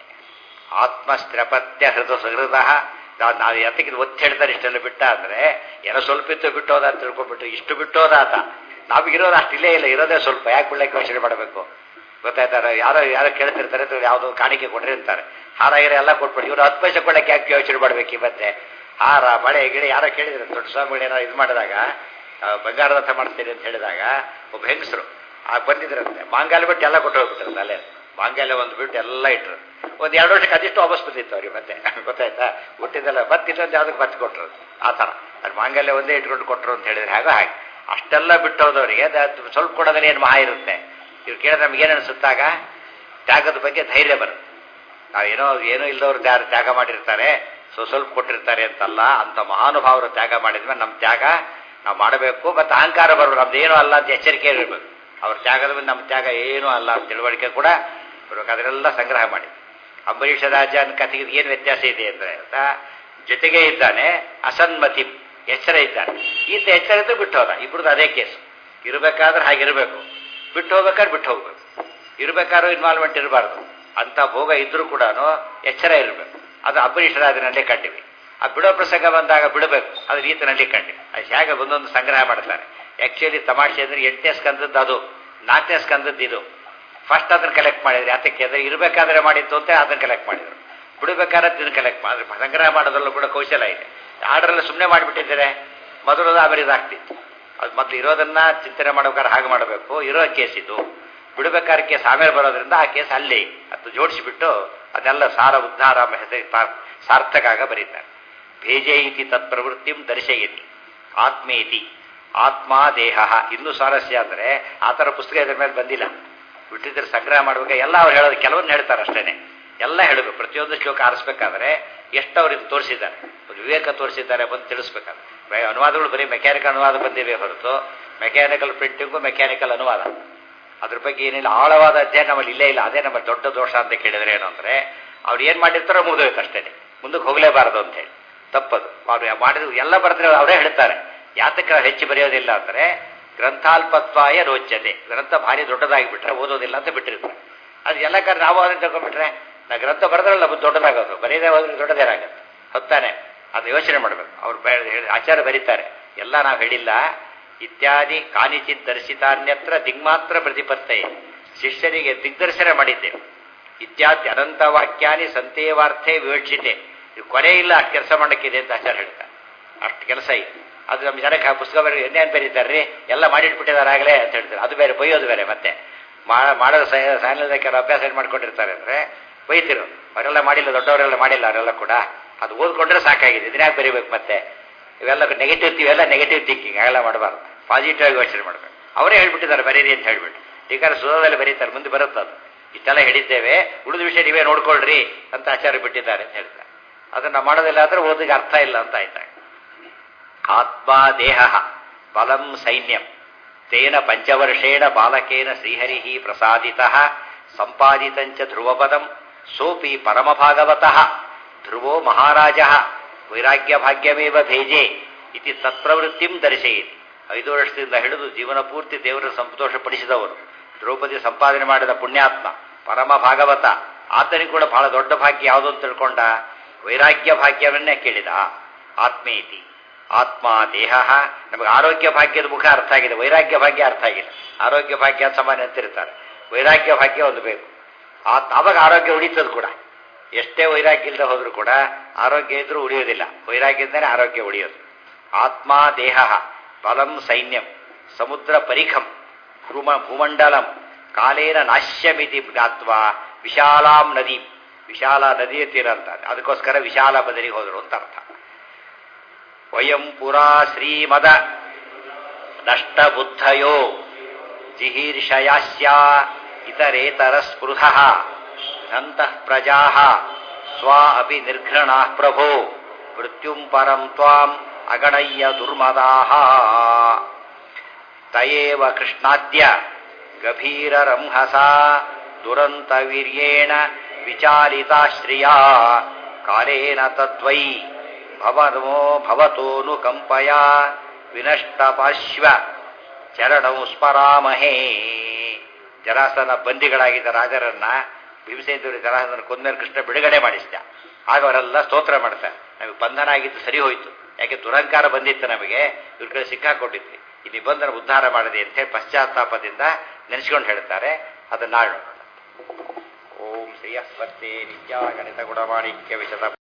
ಆತ್ಮಸ್ತ್ರಪತ್ಯ ಹೃದ ಸಹೃದ ನಾವು ಎತ್ತಕ್ಕೆ ಒತ್ತಿ ಹೇಳ್ತಾರೆ ಇಷ್ಟೆಲ್ಲ ಬಿಟ್ಟ ಅಂದ್ರೆ ಏನೋ ಸ್ವಲ್ಪ ಇತ್ತು ಬಿಟ್ಟು ಹೋದ ಅಂತ ತಿಳ್ಕೊಂಡ್ಬಿಟ್ಟು ಇಷ್ಟು ಬಿಟ್ಟು ಹೋದ ಆತ ನಮಗಿರೋದು ಅಷ್ಟು ಇಲ್ಲೇ ಇಲ್ಲ ಇರೋದೇ ಸ್ವಲ್ಪ ಯಾಕೆ ಬಿಡ್ಲಿಕ್ಕೆ ಯೋಚನೆ ಮಾಡಬೇಕು ಗೊತ್ತಾಯ್ತಾರೆ ಯಾರೋ ಯಾರೋ ಕೇಳ್ತಿರ್ತಾರೆ ಯಾವುದೋ ಕಾಣಿಕೆ ಕೊಡ್ರಿ ಅಂತಾರೆ ಹಾರ ಗಿರ ಎಲ್ಲ ಕೊಟ್ಬಿಡಿ ಇವರು ಹತ್ತು ಪೈಸೆ ಕೊಡಕ್ಕೆ ಯಾಕೆ ಯೋಚನೆ ಮಾಡ್ಬೇಕು ಈ ಮತ್ತೆ ಹಾರ ಮಳೆ ಗಿಡ ಯಾರೋ ಕೇಳಿದ್ರು ದೊಡ್ಡ ಸ್ವಾಮಿಗಳು ಏನೋ ಇದು ಮಾಡಿದಾಗ ಬಂಗಾರ ರಥ ಮಾಡ್ತೀರಿ ಅಂತ ಹೇಳಿದಾಗ ಒಬ್ಬ ಹೆಂಗಸರು ಆ ಬಂದಿದ್ರಂತೆ ಮಾಂಗಾಲ ಬಿಟ್ಟು ಎಲ್ಲ ಕೊಟ್ಟು ಹೋಗ್ಬಿಟ್ರು ಅಲ್ಲೇ ಮಾಂಗಾಲ ಒಂದು ಬಿಟ್ಟು ಎಲ್ಲ ಇಟ್ರು ಒಂದು ಎರಡು ವರ್ಷಕ್ಕೆ ಅದಿಷ್ಟು ವಾಪಸ್ ಬಂದಿತ್ತು ಅವ್ರಿಗೆ ಮತ್ತೆ ಗೊತ್ತಾಯ್ತಾ ಹುಟ್ಟಿದ್ದೆಲ್ಲ ಮತ್ತೆ ಇನ್ನೊಂದು ಯಾವ್ದಕ್ಕೆ ಮತ್ತೆ ಕೊಟ್ಟರು ಆ ಥರ ಅದು ಮಾಂಗಲ್ಯ ಒಂದೇ ಇಟ್ಕೊಂಡು ಕೊಟ್ಟರು ಅಂತ ಹೇಳಿದ್ರೆ ಹಾಗೆ ಹಾಗೆ ಅಷ್ಟೆಲ್ಲ ಬಿಟ್ಟು ಹೋದವರಿಗೆ ಅದು ಸ್ವಲ್ಪ ಕೊಡೋದ್ರಲ್ಲಿ ಏನು ಮಹಾ ಇರುತ್ತೆ ಇವ್ರು ಕೇಳಿದ್ರೆ ನಮ್ಗೆ ಏನು ಅನಿಸುತ್ತಾಗ ತ್ಯಾಗದ ಬಗ್ಗೆ ಧೈರ್ಯ ಬರುತ್ತೆ ನಾವೇನೋ ಏನೋ ಇಲ್ಲದವ್ರು ಯಾರು ತ್ಯಾಗ ಮಾಡಿರ್ತಾರೆ ಸೊ ಸ್ವಲ್ಪ ಕೊಟ್ಟಿರ್ತಾರೆ ಅಂತಲ್ಲ ಅಂತ ಮಹಾನುಭಾವರು ತ್ಯಾಗ ಮಾಡಿದ್ಮೇಲೆ ನಮ್ಮ ತ್ಯಾಗ ನಾವು ಮಾಡಬೇಕು ಮತ್ತು ಅಹಂಕಾರ ಬರಬೇಕು ನಮ್ದು ಏನೂ ಅಲ್ಲ ಅಂತ ಎಚ್ಚರಿಕೆ ಇರಬೇಕು ಅವ್ರ ತ್ಯಾಗದ ಮೇಲೆ ನಮ್ಮ ತ್ಯಾಗ ಏನೂ ಅಲ್ಲ ಅಂತ ತಿಳುವಳಿಕೆ ಕೂಡ ಬರಬೇಕು ಅದನ್ನೆಲ್ಲ ಸಂಗ್ರಹ ಮಾಡಿ ಅಂಬರೀಷ ರಾಜನ ಕಥೆಗೆ ಏನು ವ್ಯತ್ಯಾಸ ಇದೆ ಅಂದರೆ ಅಂತ ಜೊತೆಗೆ ಇದ್ದಾನೆ ಅಸನ್ಮತಿ ಎಚ್ಚರ ಇದ್ದಾನೆ ಈತ ಎಚ್ಚರ ಇದ್ದು ಬಿಟ್ಟು ಹೋದ ಇಬ್ಬರದ್ದು ಅದೇ ಕೇಸು ಇರಬೇಕಾದ್ರೆ ಹಾಗಿರಬೇಕು ಬಿಟ್ಟು ಹೋಗ್ಬೇಕಾದ್ರೆ ಬಿಟ್ಟು ಹೋಗ್ಬೇಕು ಇರಬೇಕಾದ್ರೂ ಇನ್ವಾಲ್ವ್ಮೆಂಟ್ ಇರಬಾರ್ದು ಅಂತ ಭೋಗ ಇದ್ರೂ ಕೂಡ ಎಚ್ಚರ ಇರಬೇಕು ಅದು ಅಂಬರೀಷ ರಾಜನಲ್ಲಿ ಕಂಡಿವಿ ಆ ಬಿಡೋ ಪ್ರಸಂಗ ಬಂದಾಗ ಬಿಡಬೇಕು ಅದು ಈತನಲ್ಲಿ ಕಂಡಿವಿ ಅದು ಹೇಗೆ ಒಂದೊಂದು ಸಂಗ್ರಹ ಮಾಡ್ತಾರೆ ಆ್ಯಕ್ಚುಲಿ ತಮಾಷೆ ಅಂದ್ರೆ ಎಂಟನೇ ಸ್ಕಂದದ್ದು ಅದು ನಾಲ್ಕನೇ ಸ್ಕಂದದ್ದು ಇದು ಫಸ್ಟ್ ಅದನ್ನ ಕಲೆಕ್ಟ್ ಮಾಡಿದ್ರು ಯಾತಕ್ಕೆ ಅಂದ್ರೆ ಇರಬೇಕಾದ್ರೆ ಮಾಡಿತ್ತು ಅಂತ ಅದನ್ನ ಕಲೆಕ್ಟ್ ಮಾಡಿದ್ರು ಬಿಡಬೇಕಾದ್ರೆ ಇದನ್ನ ಕಲೆಕ್ಟ್ ಮಾಡಿದ್ರು ಸಂಗ್ರಹ ಮಾಡೋದ್ರಲ್ಲೂ ಕೂಡ ಕೌಶಲ ಇದೆ ಆರ್ಡ್ರೆಲ್ಲ ಸುಮ್ಮನೆ ಮಾಡಿಬಿಟ್ಟಿದ್ದಾರೆ ಮೊದಲು ಆಮೇಲೆ ಇದಾಗ್ತಿತ್ತು ಅದು ಮೊದಲು ಇರೋದನ್ನ ಚಿಂತನೆ ಮಾಡ್ಬೇಕಾದ್ರೆ ಹಾಗೆ ಮಾಡಬೇಕು ಇರೋ ಕೇಸ್ ಇದು ಬಿಡಬೇಕಾದ್ರೆ ಕೇಸ್ ಆಮೇಲೆ ಬರೋದ್ರಿಂದ ಆ ಕೇಸ್ ಅಲ್ಲಿ ಅದು ಜೋಡಿಸಿಬಿಟ್ಟು ಅದೆಲ್ಲ ಸಾರ ಉದ್ಧಾರ ಹೆಸರು ಸಾರ್ಥಕ ಆಗ ಬರೀತಾರೆ ಭೇಜೆ ಇತಿ ತತ್ಪ್ರವೃತ್ತಿಂ ದರ್ಶಯತಿ ಆತ್ಮೇತಿ ಆತ್ಮ ದೇಹ ಇನ್ನೂ ಸ್ವಾರಸ್ಯ ಅಂದರೆ ಆ ಥರ ಪುಸ್ತಕ ಇದ್ರ ಮೇಲೆ ಬಂದಿಲ್ಲ ಬಿಟ್ಟಿದ್ರೆ ಸಂಗ್ರಹ ಮಾಡ್ಬೇಕು ಎಲ್ಲ ಅವ್ರು ಹೇಳೋದು ಕೆಲವೊಂದು ಹೇಳ್ತಾರೆ ಅಷ್ಟೇನೆ ಎಲ್ಲ ಹೇಳಬೇಕು ಪ್ರತಿಯೊಂದು ಶ್ಲೋಕ ಆರಿಸ್ಬೇಕಾದ್ರೆ ಎಷ್ಟು ಅವ್ರಿಗೆ ತೋರಿಸಿದ್ದಾರೆ ಒಂದು ವಿವೇಕ ತೋರಿಸಿದ್ದಾರೆ ಬಂದು ತಿಳಿಸ್ಬೇಕಾದ್ರೆ ಅನುವಾದಗಳು ಬರೀ ಮೆಕ್ಯಾನಿಕಲ್ ಅನುವಾದ ಬಂದಿವೆ ಹೊರತು ಮೆಕ್ಯಾನಿಕಲ್ ಪ್ರಿಂಟಿಂಗು ಮೆಕ್ಯಾನಿಕಲ್ ಅನುವಾದ ಅದ್ರ ಬಗ್ಗೆ ಏನಿಲ್ಲ ಆಳವಾದ ಅಧ್ಯಯನ ನಮ್ಮಲ್ಲಿ ಇಲ್ಲೇ ಇಲ್ಲ ಅದೇ ನಮ್ಮ ದೊಡ್ಡ ದೋಷ ಅಂತ ಕೇಳಿದ್ರೆ ಏನು ಅಂದರೆ ಅವ್ರು ಏನು ಮಾಡಿರ್ತಾರೋ ಮುಗಿದೋಯ್ತು ಅಷ್ಟೇ ಮುಂದಕ್ಕೆ ಹೋಗಲೇಬಾರದು ಅಂತ ಹೇಳಿ ತಪ್ಪದು ಅವ್ರು ಮಾಡಿದ್ರು ಎಲ್ಲ ಬರ್ತಾರೆ ಅವರೇ ಹೇಳ್ತಾರೆ ಯಾತಕ್ಕೆ ಹೆಚ್ಚು ಬರೆಯೋದಿಲ್ಲ ಅಂದರೆ ಗ್ರಂಥಾಲ್ಪತ್ವಾಯ ರೋಚತೆ ಗ್ರಂಥ ಭಾರಿ ದೊಡ್ಡದಾಗಿಬಿಟ್ರೆ ಓದೋದಿಲ್ಲ ಅಂತ ಬಿಟ್ಟಿರ್ತಾರೆ ಅದು ಎಲ್ಲ ಕಾರಣ ನಾವು ಅದನ್ನು ತಗೊಂಡ್ಬಿಟ್ರೆ ನಾ ಗ್ರಂಥ ಬರೆದ್ರಲ್ಲ ದೊಡ್ಡದಾಗೋದು ಬರೀದೇ ಹೋದ್ರೆ ದೊಡ್ಡದೇನಾಗುತ್ತೆ ಹೊತ್ತಾನೆ ಅದು ಯೋಚನೆ ಮಾಡಬೇಕು ಅವ್ರು ಆಚಾರ ಬರೀತಾರೆ ಎಲ್ಲ ನಾವು ಹೇಳಿಲ್ಲ ಇತ್ಯಾದಿ ಕಾನಿಚಿತ್ ದರ್ಶಿತಾನ್ಯತ್ರ ದಿಗ್ಮಾತ್ರ ಪ್ರತಿಪತ್ತಯೇ ಶಿಷ್ಯರಿಗೆ ದಿಗ್ದರ್ಶನ ಮಾಡಿದ್ದೇವೆ ಇತ್ಯಾದಿ ಅನಂತ ವಾಕ್ಯಾನಿ ಸಂತೇವಾರ್ಥೇ ವಿವಕ್ಷಿತೆ ಇದು ಕೊನೆ ಇಲ್ಲ ಅಷ್ಟು ಕೆಲಸ ಮಾಡಕ್ಕಿದೆ ಅಂತ ಆಚಾರ ಹೇಳ್ತಾರೆ ಅಷ್ಟು ಕೆಲಸ ಇದೆ ಅದು ನಮ್ಮ ಜನಕ್ಕೆ ಆ ಪುಸ್ತಕ ಬರೀ ಏನೇನು ಬರೀತಾರೆ ಎಲ್ಲ ಮಾಡಿಟ್ಬಿಟ್ಟಿದ್ದಾರೆ ಆಗಲೇ ಅಂತ ಹೇಳ್ತಾರೆ ಅದು ಬೇರೆ ಬೈಯೋದು ಬೇರೆ ಮತ್ತೆ ಮಾಡೋದು ಸಾಯನದ ಕೆಲವು ಅಭ್ಯಾಸ ಏನು ಮಾಡ್ಕೊಂಡಿರ್ತಾರೆ ಅಂದರೆ ಬೈತಿರು ಅವರೆಲ್ಲ ಮಾಡಿಲ್ಲ ದೊಡ್ಡವರೆಲ್ಲ ಮಾಡಿಲ್ಲ ಅವರೆಲ್ಲ ಕೂಡ ಅದು ಓದ್ಕೊಂಡ್ರೆ ಸಾಕಾಗಿದೆ ಇದನ್ಯಾಕೆ ಬರೀಬೇಕು ಮತ್ತೆ ಇವೆಲ್ಲ ನೆಗೆಟಿವ್ ಇವೆಲ್ಲ ನೆಗೆಟಿವ್ ಥಿಂಕಿಂಗ್ ಅವೆಲ್ಲ ಮಾಡಬಾರ್ದು ಪಾಸಿಟಿವ್ ಆಗಿ ಯೋಚನೆ ಮಾಡಬೇಕು ಅವರೇ ಹೇಳ್ಬಿಟ್ಟಿದ್ದಾರೆ ಬರೀರಿ ಅಂತ ಹೇಳ್ಬಿಟ್ಟು ಟೀಕಾರ ಸುಧದಲ್ಲಿ ಬರೀತಾರೆ ಮುಂದೆ ಬರುತ್ತೆ ಅದು ಇಷ್ಟೆಲ್ಲ ಹೇಳಿದ್ದೇವೆ ಉಳಿದ ವಿಷಯ ನೀವೇ ನೋಡ್ಕೊಳ್ರಿ ಅಂತ ಆಚಾರ್ಯ ಬಿಟ್ಟಿದ್ದಾರೆ ಅಂತ ಹೇಳ್ತಾರೆ ಅದನ್ನ ಮಾಡೋದಿಲ್ಲ ಅಂದ್ರೆ ಓದಿಗೆ ಅರ್ಥ ಇಲ್ಲ ಅಂತ ಆಯ್ತಾಗ ಆತ್ಮ ದೇಹ ಬಲಂ ಸೈನ್ಯಂ ತೇನ ಪಂಚವರ್ಷೇಣ ಬಾಲಕೇನ ಶ್ರೀಹರಿ ಪ್ರಸಾದಿತ ಸಂಪಾದಿತಂಚ ಧ್ರುವಪದಂ ಸೋಪಿ ಪರಮಭಾಗವತಃ ಧ್ರುವೋ ಮಹಾರಾಜ ವೈರಾಗ್ಯ ಭಾಗ್ಯಮೇವ ಭೇಜೆ ಇತಿ ತತ್ಪ್ರವೃತ್ತಿಂ ದರ್ಶಯಿತಿ ಐದು ವರ್ಷದಿಂದ ಹಿಡಿದು ಜೀವನ ಪೂರ್ತಿ ದೇವರ ಸಂತೋಷಪಡಿಸಿದವರು ದ್ರೌಪದಿ ಸಂಪಾದನೆ ಮಾಡಿದ ಪುಣ್ಯಾತ್ಮ ಪರಮ ಭಾಗವತ ಆತನಿಗೆ ಕೂಡ ಬಹಳ ದೊಡ್ಡ ಭಾಗ್ಯ ಯಾವುದು ಅಂತ ತಿಳ್ಕೊಂಡ ವೈರಾಗ್ಯ ಭಾಗ್ಯವನ್ನೇ ಕೇಳಿದ ಆತ್ಮೇತಿ ಆತ್ಮ ದೇಹ ನಮಗೆ ಆರೋಗ್ಯ ಭಾಗ್ಯದ ಮುಖ ಅರ್ಥ ಆಗಿದೆ ವೈರಾಗ್ಯ ಭಾಗ್ಯ ಅರ್ಥ ಆಗಿಲ್ಲ ಆರೋಗ್ಯ ಭಾಗ್ಯ ಸಾಮಾನ್ಯ ಅಂತಿರ್ತಾರೆ ವೈರಾಗ್ಯ ಭಾಗ್ಯ ಒಂದು ಬೇಕು ಆತ್ ಅವಾಗ ಆರೋಗ್ಯ ಉಳಿತದ ಕೂಡ ಎಷ್ಟೇ ವೈರಾಗ್ಯ ಇಲ್ಲದೆ ಹೋದ್ರೂ ಕೂಡ ಆರೋಗ್ಯ ಇದ್ರೂ ಉಳಿಯೋದಿಲ್ಲ ವೈರಾಗ್ಯದಿಂದನೇ ಆರೋಗ್ಯ ಉಳಿಯೋದು ಆತ್ಮ ದೇಹ ಬಲಂ ಸೈನ್ಯಂ ಸಮುದ್ರ ಪರಿಖಂ ಭೂಮ ಭೂಮಂಡಲಂ ಕಾಲೇನ ನಾಶ್ಯಮಿತಿ ಜ್ಞಾತ್ವ ವಿಶಾಲಾಂ ನದಿ ವಿಶಾಲ ನದಿಯ ತೀರ ಅಂತಾರೆ ಅದಕ್ಕೋಸ್ಕರ ವಿಶಾಲ ಬದಲಿಗೆ ಹೋದರು ಅಂತ ಅರ್ಥ ವಯಂ ಪುರಾ ಶ್ರೀಮದ ನಷ್ಟಬುದ್ಧಯೋ ಜಿಹೀರ್ಷಯಾಸ್ಯ ಇತರೇತರ ಸ್ಪೃಹ ನಂತಃ ಪ್ರಜಾ ಸ್ವ ಅಪಿ ನಿರ್ಘೃಣಾ ಪ್ರಭೋ ಮೃತ್ಯುಂ ಪರಂ ತ್ವಾಂ ಅಗಣಯ್ಯ ದುರ್ಮದಾಹ ತಯೇವ ಕೃಷ್ಣಾದ್ಯ ಗಭೀರರಂಹಸ ದುರಂತವೀರ್ಯೇಣ ವಿಚಾಲಿತಾಶ್ರಿಯಾ ಕಾಲೇನ ತದ್ವೈ ಭವನೋ ಭವತೋನುಕಂಪಯ ವಿನಷ್ಟಪಾಶ್ವ ಚರಣೌ ಸ್ಮರಾಮಹೇ ಜರಾಸನ ಬಂದಿಗಳಾಗಿದ್ದ ರಾಜರನ್ನ ಭೀಮಸೇಂದ್ರ ಜರಾಸನ ಕೊಂದ್ಮೇಲೆ ಕೃಷ್ಣ ಬಿಡುಗಡೆ ಮಾಡಿಸಿದ ಆಗ ಅವರೆಲ್ಲ ಸ್ತೋತ್ರ ಮಾಡ್ತಾರೆ ನಮಗೆ ಬಂಧನ ಆಗಿದ್ದು ಸರಿ ಹೋಯ್ತು ಯಾಕೆ ದುರಂಕಾರ ಬಂದಿತ್ತು ನಮಗೆ ಇವ್ರ ಕಡೆ ಸಿಕ್ಕಾಕೊಂಡಿದ್ವಿ ಈ ನಿಬಂಧನ ಉದ್ಧಾರ ಮಾಡಿದೆ ಅಂತ ಹೇಳಿ ಪಶ್ಚಾತ್ತಾಪದಿಂದ ನೆನೆಸ್ಕೊಂಡು ಹೇಳ್ತಾರೆ ಅದನ್ನ ನಾಳೆ ನೋಡೋಣ ಓಂ ಶ್ರೀಯಸ್ಪತ್ತೆ ನಿತ್ಯ ಗಣಿತ ಗುಣಮಾಣಿಕ್ಯ ವಿಶದ